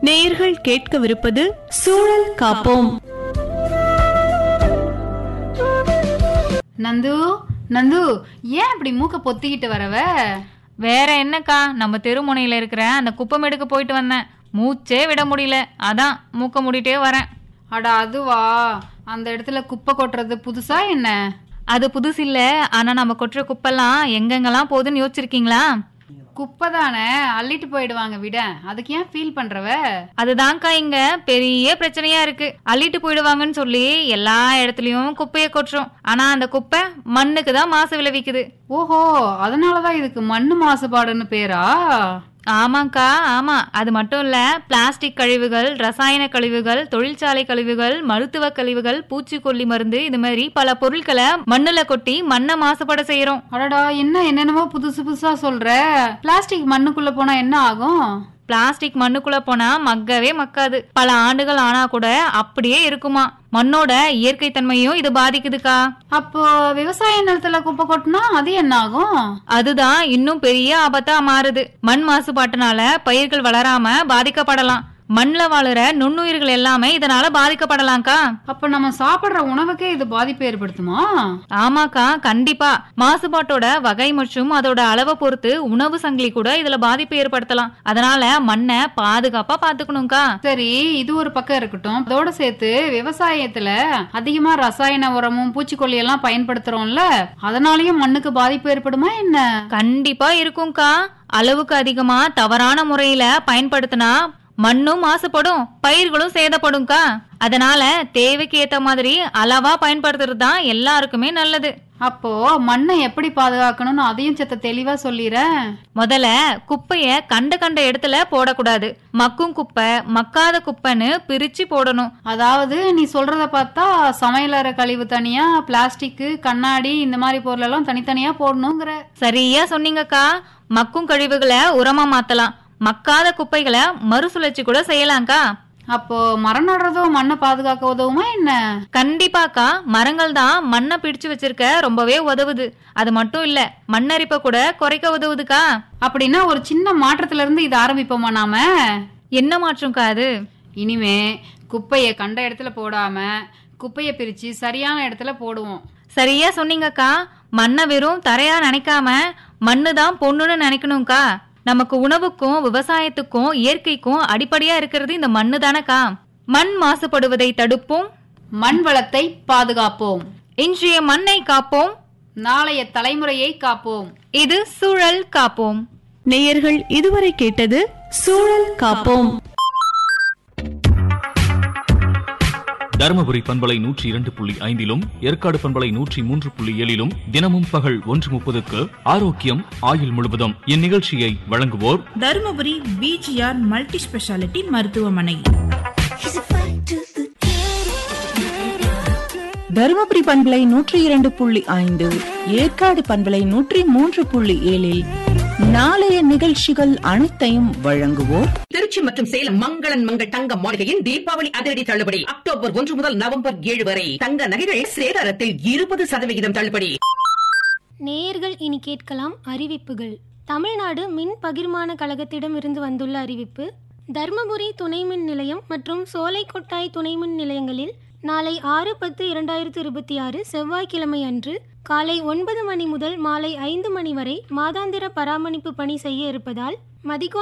நேயர்கள் கேட்கவிருப்பது சூழல் காப்போம் நந்து நந்து ஏன் இப்படி மூக்க பொத்திக்கிட்டு வரவ வேற என்னக்கா நம்ம தெருமுனையில இருக்கிற அந்த குப்பம் எடுக்க போயிட்டு வந்தேன் மூச்சே விட முடியல அதான் மூக்க மூடிட்டே வரேன் அட அதுவா அந்த இடத்துல குப்பை கொட்டுறது புதுசா என்ன அது புதுசு இல்ல ஆனா நம்ம கொட்டுற குப்பெல்லாம் எங்கெங்கெல்லாம் போகுதுன்னு யோசிச்சிருக்கீங்களா குப்பை தானே அள்ளிட்டு போயிடுவாங்க விட அதுக்கு ஏன் ஃபீல் பண்றவ அதுதான்க்கா இங்க பெரிய பிரச்சனையா இருக்கு அள்ளிட்டு போயிடுவாங்கன்னு சொல்லி எல்லா இடத்துலயும் குப்பையை கொட்டுறோம் ஆனா அந்த குப்பை மண்ணுக்கு தான் மாசு விளைவிக்குது ஓஹோ அதனாலதான் இதுக்கு மண்ணு மாசுபாடுன்னு பேரா ஆமாக்கா ஆமா அது மட்டும் இல்ல பிளாஸ்டிக் கழிவுகள் ரசாயன கழிவுகள் தொழிற்சாலை கழிவுகள் மருத்துவ கழிவுகள் பூச்சிக்கொல்லி மருந்து இது மாதிரி பல பொருட்களை மண்ணுல கொட்டி மண்ணை மாசுபட செய்யறோம் அடடா என்ன என்னென்னமோ புதுசு புதுசா சொல்ற பிளாஸ்டிக் மண்ணுக்குள்ள போனா என்ன ஆகும் பிளாஸ்டிக் மண்ணுக்குள்ள போனா மக்கவே மக்காது பல ஆண்டுகள் ஆனா கூட அப்படியே இருக்குமா மண்ணோட இயற்கை தன்மையும் இது பாதிக்குதுக்கா அப்போ விவசாய நிலத்துல குப்பை கொட்டினா அது என்ன ஆகும் அதுதான் இன்னும் பெரிய ஆபத்தா மாறுது மண் மாசுபாட்டுனால பயிர்கள் வளராம பாதிக்கப்படலாம் மண்ல வாழுற நுண்ணுயிர்கள் எல்லாமே இதனால பாதிக்கப்படலாம்க்கா அப்ப நம்ம சாப்பிடுற உணவுக்கே இது பாதிப்பு ஏற்படுத்துமா ஆமாக்கா கண்டிப்பா மாசுபாட்டோட வகை மற்றும் அதோட அளவை பொறுத்து உணவு சங்கிலி கூட இதுல பாதிப்பு ஏற்படுத்தலாம் அதனால மண்ணை பாதுகாப்பா பாத்துக்கணும்க்கா சரி இது ஒரு பக்கம் இருக்கட்டும் அதோட சேர்த்து விவசாயத்துல அதிகமா ரசாயன உரமும் பூச்சிக்கொல்லி எல்லாம் பயன்படுத்துறோம்ல அதனாலயும் மண்ணுக்கு பாதிப்பு ஏற்படுமா என்ன கண்டிப்பா இருக்கும்க்கா அளவுக்கு அதிகமா தவறான முறையில பயன்படுத்தினா மண்ணும் மாசுபடும் பயிர்களும் சேதப்படும்க்கா அதனால தேவைக்கு ஏத்த மாதிரி அளவா பயன்படுத்துறது தான் எல்லாருக்குமே நல்லது அப்போ மண்ணை எப்படி பாதுகாக்கணும்னு அதையும் செத்த தெளிவா சொல்லிடுறேன் முதல்ல குப்பைய கண்ட கண்ட இடத்துல போடக்கூடாது மக்கும் குப்பை மக்காத குப்பைன்னு பிரிச்சு போடணும் அதாவது நீ சொல்றத பார்த்தா சமையலறை கழிவு தனியா பிளாஸ்டிக் கண்ணாடி இந்த மாதிரி பொருள் எல்லாம் தனித்தனியா போடணுங்கிற சரியா சொன்னீங்கக்கா மக்கும் கழிவுகளை உரமா மாத்தலாம் மக்காத குப்பைகளை மறுசுழற்சி கூட செய்யலாம்க்கா அப்போ மரம் நடுறதும் மண்ணை பாதுகாக்க உதவுமா என்ன கண்டிப்பாக்கா மரங்கள் தான் மண்ணை பிடிச்சு வச்சிருக்க ரொம்பவே உதவுது அது மட்டும் இல்ல மண்ணரிப்பை கூட குறைக்க உதவுதுக்கா அப்படின்னா ஒரு சின்ன மாற்றத்துல இருந்து இது ஆரம்பிப்போமா நாம என்ன மாற்றம்க்கா அது இனிமே குப்பையை கண்ட இடத்துல போடாம குப்பையை பிரிச்சு சரியான இடத்துல போடுவோம் சரியா சொன்னீங்கக்கா மண்ணை வெறும் தரையா நினைக்காம மண்ணு தான் பொண்ணுன்னு நினைக்கணும்க்கா நமக்கு உணவுக்கும் விவசாயத்துக்கும் இயற்கைக்கும் அடிப்படையா இருக்கிறது இந்த மண்ணு தானக்கா மண் மாசுபடுவதை தடுப்போம் மண் வளத்தை பாதுகாப்போம் இன்றைய மண்ணை காப்போம் நாளைய தலைமுறையை காப்போம் இது சூழல் காப்போம் நேயர்கள் இதுவரை கேட்டது சூழல் காப்போம் தருமபுரி பண்பலை நூற்றி இரண்டு புள்ளி ஐந்திலும் ஏற்காடு பண்பலை நூற்றி மூன்று புள்ளி ஏழிலும் தினமும் பகல் ஒன்று முப்பதுக்கு ஆரோக்கியம் ஆயுள் முழுவதும் இந்நிகழ்ச்சியை வழங்குவோர் தருமபுரி பிஜிஆர் மல்டி ஸ்பெஷாலிட்டி மருத்துவமனை தருமபுரி பண்பலை நூற்றி இரண்டு புள்ளி ஐந்து ஏற்காடு பண்பலை நூற்றி மூன்று புள்ளி ஏழில் நாளைய நிகழ்ச்சிகள் அனைத்தையும் வழங்குவோர் திருச்சி மற்றும் சேலம் மங்களன் மங்கள் தங்க மாளிகையின் தீபாவளி அதிரடி தள்ளுபடி அக்டோபர் ஒன்று முதல் நவம்பர் ஏழு வரை தங்க நகைகள் சேதாரத்தில் இருபது சதவிகிதம் தள்ளுபடி நேயர்கள் இனி கேட்கலாம் அறிவிப்புகள் தமிழ்நாடு மின் பகிர்மான கழகத்திடம் இருந்து வந்துள்ள அறிவிப்பு தர்மபுரி துணை மின் நிலையம் மற்றும் சோலைக்கொட்டாய் துணை மின் நிலையங்களில் நாளை ஆறு பத்து இரண்டாயிரத்து இருபத்தி ஆறு செவ்வாய்க்கிழமை அன்று காலை ஒன்பது மணி முதல் மாலை ஐந்து மணி வரை மாதாந்திர பராமரிப்பு பணி செய்ய இருப்பதால் மதிக்கோ